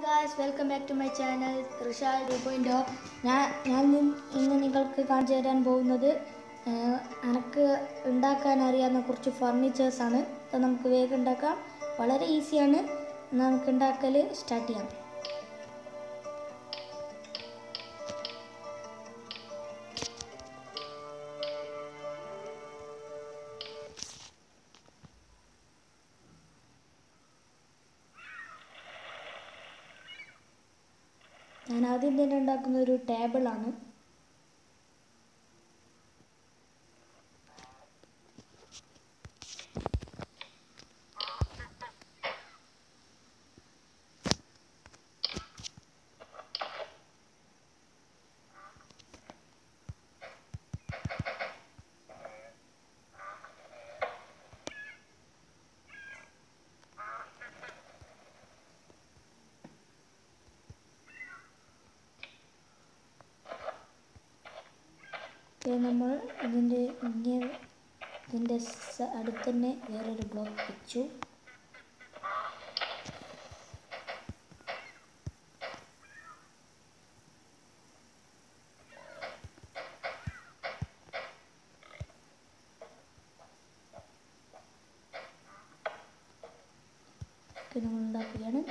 guys welcome back to my channel ഋഷാൽ to point ഞാൻ ഞാൻ ഇന്ന് ഇന്ന് നിങ്ങൾക്ക് കാണിച്ചു തരാൻ പോകുന്നത് ആഹ്, എനക്ക് ഉണ്ടാക്കാൻ അറിയാവുന്ന കുറച്ച് ഫർണിച്ചേഴ്സാണ് അത് നമുക്ക് വേഗം ഉണ്ടാക്കാം വളരെ ഈസിയാണ് എന്നാൽ നമുക്ക് ഉണ്ടാക്കൽ സ്റ്റാർട്ട് ചെയ്യാം ഞാൻ ആദ്യം തന്നെ ഉണ്ടാക്കുന്ന ഒരു ടേബിളാണ് ഇത് നമ്മൾ ഇതിൻ്റെ ഇങ്ങനെ ഇതിൻ്റെ സ- അടുത്ത് തന്നെ വേറൊരു ബ്ലോക്ക് വെച്ചു ഒക്കെ നമ്മൾ ഉണ്ടാക്കുകയാണ്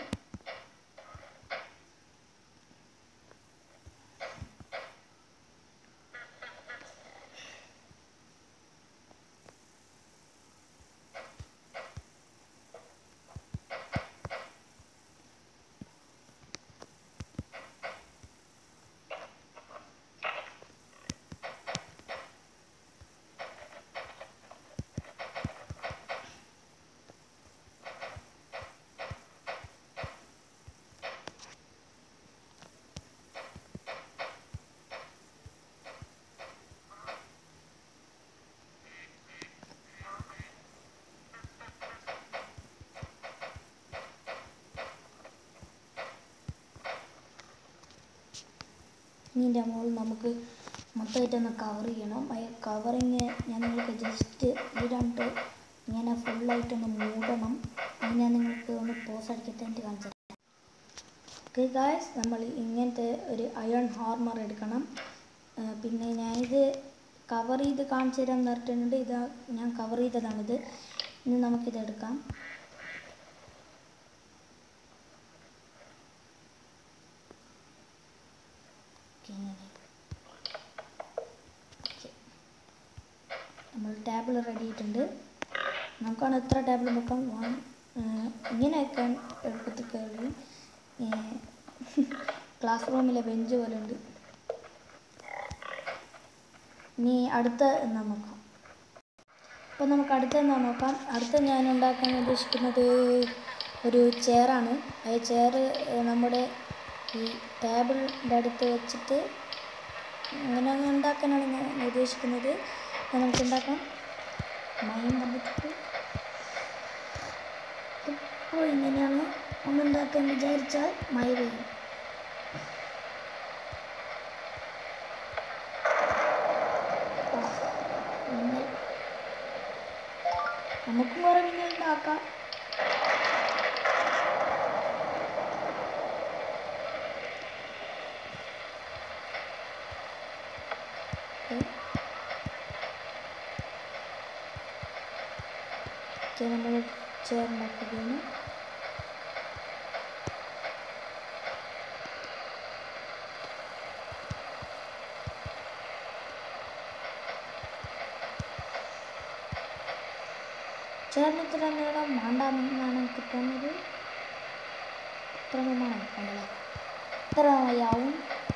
ഇതിൻ്റെ മുകളിൽ നമുക്ക് മൊത്തമായിട്ടൊന്ന് കവർ ചെയ്യണം ആ കവറിങ് ഞാൻ നിങ്ങൾക്ക് ജസ്റ്റ് ഈ രണ്ട് ഇങ്ങനെ ഫുള്ളായിട്ടൊന്ന് മൂടണം അത് ഞാൻ നിങ്ങൾക്ക് ഒന്ന് പോസ് അടിക്കട്ടെ എന്നിട്ട് കാണിച്ചു ഓക്കെ ഗായ്സ് നമ്മൾ ഇങ്ങനത്തെ ഒരു അയൺ ഹാർമർ എടുക്കണം ആ, പിന്നെ ഞാനിത് കവർ ചെയ്ത് കാണിച്ചു തരാൻ പറഞ്ഞിട്ടുണ്ട് ഇത് ഞാൻ കവർ ചെയ്തതാണിത് ഇനി നമുക്കിത് എടുക്കാം ഓക്കെ ഇങ്ങനെ ഓക്കെ നമ്മൾ ടേബിൾ റെഡി ആയിട്ടുണ്ട് നമുക്കാണ് എത്ര ടേബിൾ വെക്കാം വൺ ഇങ്ങനെ വെക്കാൻ എളുപ്പത്തിൽ കഴിയും ക്ലാസ് റൂമിലെ ബെഞ്ച് പോലെ ഉണ്ട് ഇനി അടുത്ത എന്താ നോക്കാം അപ്പോൾ നമുക്ക് അടുത്ത എന്താ നോക്കാം അടുത്ത ഞാൻ ഉണ്ടാക്കാൻ ഉദ്ദേശിക്കുന്നത് ഒരു ചെയറാണ് ആ ചെയർ നമ്മുടെ ഈ ടേബിളിൻ്റെ അടുത്ത് വെച്ചിട്ട് അങ്ങനെ ഒന്ന് ഉണ്ടാക്കാനാണ് ഞാൻ ഉദ്ദേശിക്കുന്നത് അത് നമുക്ക് ഉണ്ടാക്കാം മയം വന്നിട്ട് ഇപ്പോൾ ഇങ്ങനെയാണ് ഒന്നുണ്ടാക്കാൻ വിചാരിച്ചാൽ മഴ പെയ്യും ആ, മിന്നൽ നമുക്കും കുറേ മിന്നൽ ഉണ്ടാക്കാം ഓക്കെ ഓക്കെ നമ്മൾ ചേർന്നാക്കുകയാണ് ചേർന്ന് ഇത്ര നീളം വേണ്ടാമെന്നാണ് എനിക്ക് തോന്നുന്നത് ഇത്ര വേണം വേണ്ടല്ലേ ഇത്ര മതിയാവും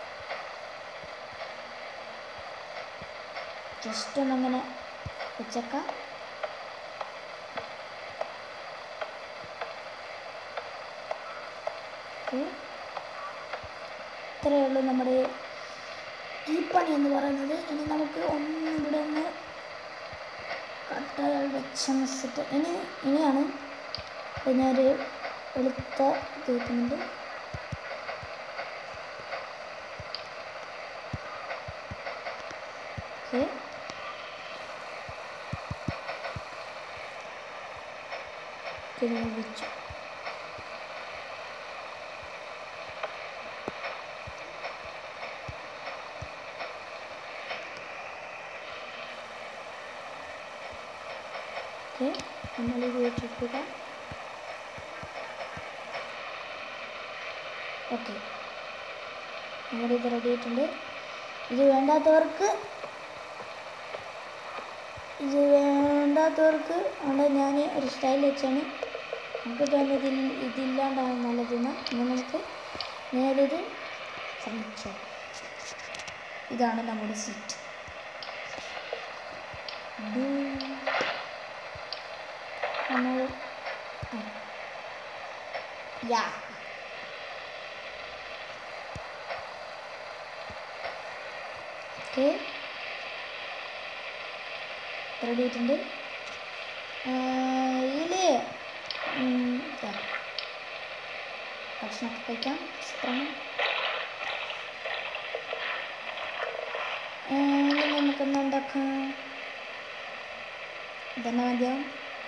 ജസ്റ്റ് ഒന്നങ്ങനെ വെച്ചേക്കാം ഓക്കെ ഇത്രയേ ഉള്ളൂ നമ്മുടെ ഈ പണി എന്ന് പറയുന്നത് ഇനി നമുക്ക് ഒന്ന് ഇവിടെ ഒന്ന് കട്ടകൾ വെച്ച് വെച്ചിട്ട് ഇനി ഇനിയാണ് ഇത് ഞാനൊരു വെളുത്ത തേക്കുന്നുണ്ട് ഓക്കെ പിന്നെ വെച്ചു ഓക്കെ നമ്മളിത് വെച്ചിട്ടുക ഓക്കെ നമ്മുടെ ഇത് റെഡി ആയിട്ടുണ്ട് ഇത് വേണ്ടാത്തവർക്ക് ഇത് വേണ്ടാത്തവർക്ക് അവിടെ ഞാൻ ഒരു സ്റ്റൈൽ വെച്ചാണ് നമുക്ക് തന്നെ ഇതിൽ ഇതില്ലാണ്ടാണ് നല്ലതെന്ന് ഇന്ന് നമുക്ക് നേരിത് ശ്രമിച്ചോ ഇതാണ് നമ്മുടെ സീറ്റ് നമ്മൾ യാ ഓക്കെ റെഡി ആയിട്ടുണ്ട് ഇതില് ഭക്ഷണമൊക്കെ കഴിക്കാം ചിത്രം ഇനി നമുക്കൊന്ന് ഉണ്ടാക്കാം ഇതന്നെ മതിയാവും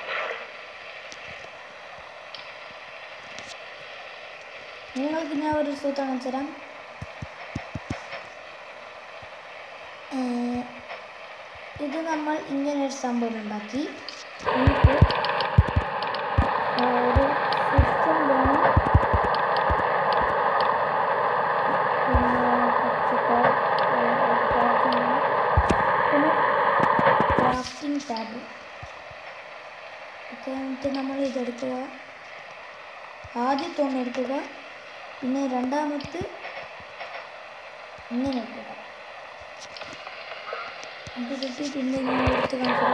നിങ്ങൾക്ക് ഞാൻ ഒരു സൂത്ത് കാണിച്ചു തരാം ഏർ, ഇത് നമ്മൾ ഇങ്ങനെ ഒരു സംഭവം ഉണ്ടാക്കി നമുക്ക് ഒരു സിസ്റ്റം വേണം പിന്നെ ക്രാഫ്റ്റിംഗ് ടാബ് ഒക്കെ എന്നിട്ട് നമ്മൾ ഇതെടുക്കുക ആദ്യത്തെ ഒന്ന് എടുക്കുക പിന്നെ രണ്ടാമത്തെ ഇങ്ങനെ എടുക്കുക ഇത് കിട്ടി പിന്നെ ഇങ്ങനെ എടുത്ത് കാണിക്കുക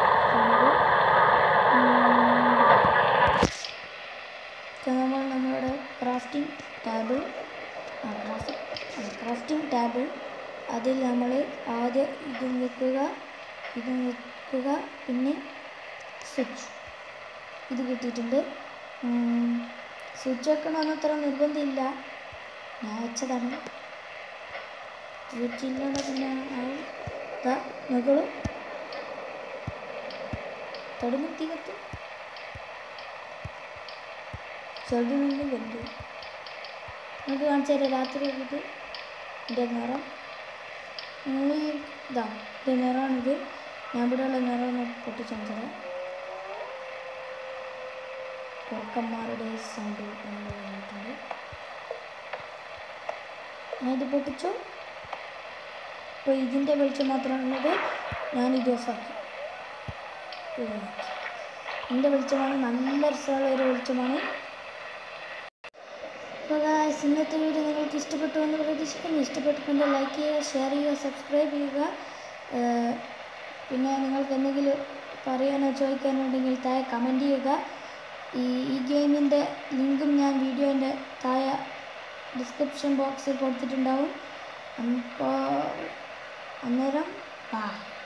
നമ്മൾ നമ്മളുടെ ക്രാഫ്റ്റിംഗ് ടാബ് ക്രാഫ്റ്റിംഗ് ടാബ് അതിൽ നമ്മൾ ആദ്യം ഇതും വെക്കുക ഇതും വെക്കുക പിന്നെ സ്വിച്ച് ഇത് കിട്ടിയിട്ടുണ്ട് സ്വിച്ച് വെക്കണമെന്ന് അത്ര നിർബന്ധമില്ല ഞാൻ വെച്ചതാണ് സ്വിച്ച് ഇല്ലാതെ പിന്നെ ആവും ഇതാ നോക്കോളൂ തുടങ്ങും തീകത്ത് ചെറുത് നിന്നും വലുത് നമുക്ക് കാണിച്ചു തരാം രാത്രി ഇത് എൻ്റെ നിറം നിങ്ങൾ ഈ ഇതാ ഇത് നിറമാണിത് ഞാൻ ഇവിടെ ഉള്ള നിറം ഒന്ന് പൊട്ടിച്ചു തരാം കുറുക്കന്മാരുടെ സൗണ്ട് നമ്മൾ വന്നിട്ടുണ്ട് ഞാൻ ഇത് പൊട്ടിച്ചു അപ്പോൾ ഇതിൻ്റെ വെളിച്ചം മാത്രമാണുള്ളത് ഞാനിത് ഓഫാക്കി ഇതിൻ്റെ വെളിച്ചമാണ് നല്ല രസമുള്ള ഒരു വെളിച്ചമാണ് അപ്പോൾ ഗായ്സ് ഇന്നത്തെ വീഡിയോ നിങ്ങൾക്ക് ഇഷ്ടപ്പെട്ടു എന്ന് പ്രതീക്ഷിക്കുന്നു ഇഷ്ടപ്പെട്ടിട്ടുണ്ട് ലൈക്ക് ചെയ്യുക ഷെയർ ചെയ്യുക സബ്സ്ക്രൈബ് ചെയ്യുക ഏർ പിന്നെ നിങ്ങൾക്ക് എന്തെങ്കിലും പറയാനോ ചോദിക്കാനോ ഉണ്ടെങ്കിൽ താഴെ കമൻറ്റ് ചെയ്യുക ഈ ഈ ഗെയിമിൻ്റെ ലിങ്കും ഞാൻ വീഡിയോൻ്റെ താഴെ ഡിസ്ക്രിപ്ഷൻ ബോക്സിൽ കൊടുത്തിട്ടുണ്ടാവും അപ്പോൾ അന്നേരം ബൈ